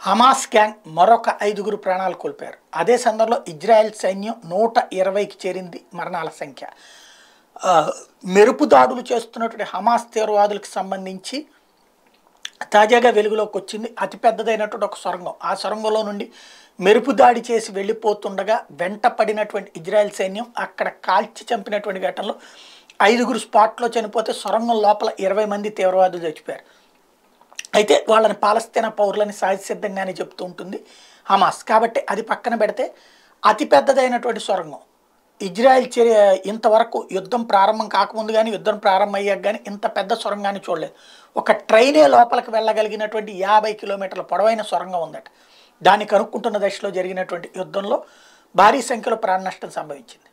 Hamas gang మరొక ఐదుగురు ప్రాణాలు కోల్పోయారు అదే సందర్భంలో ఇజ్రాయెల్ సైన్యం నూట ఇరవైకి చేరింది మరణాల సంఖ్య ఆ, మెరుపు దాడులు చేస్తున్నటువంటి హమాస్ తీవ్రవాదులకు సంబంధించి తాజాగా వెలుగులోకి వచ్చింది అతిపెద్దదైనటువంటి ఒక సొరంగం ఆ సొరంగంలో నుండి మెరుపు దాడి చేసి వెళ్ళిపోతుండగా వెంట పడినటువంటి ఇజ్రాయెల్ సైన్యం అక్కడ కాల్చి చంపినటువంటి ఘటనలో ఐదుగురు స్పాట్లో చనిపోతే సొరంగం లోపల ఇరవై మంది తీవ్రవాదులు చచ్చిపోయారు అయితే వాళ్ళని పాలస్తీనా పౌరులని సహజసిద్ధంగానే చెప్తూ ఉంటుంది హమాస్ కాబట్టి అది పక్కన పెడితే అతి పెద్దదైనటువంటి సొరంగం ఇజ్రాయెల్ చర్య ఇంతవరకు యుద్ధం ప్రారంభం కాకముందు కానీ యుద్ధం ప్రారంభం అయ్యాక కానీ ఇంత పెద్ద సొరంగాన్ని చూడలేదు ఒక ట్రైనే లోపలికి వెళ్ళగలిగినటువంటి యాభై కిలోమీటర్ల పొడవైన సొరంగం ఉందట దాన్ని కనుక్కుంటున్న దశలో జరిగినటువంటి యుద్ధంలో భారీ సంఖ్యలో ప్రాణ నష్టం సంభవించింది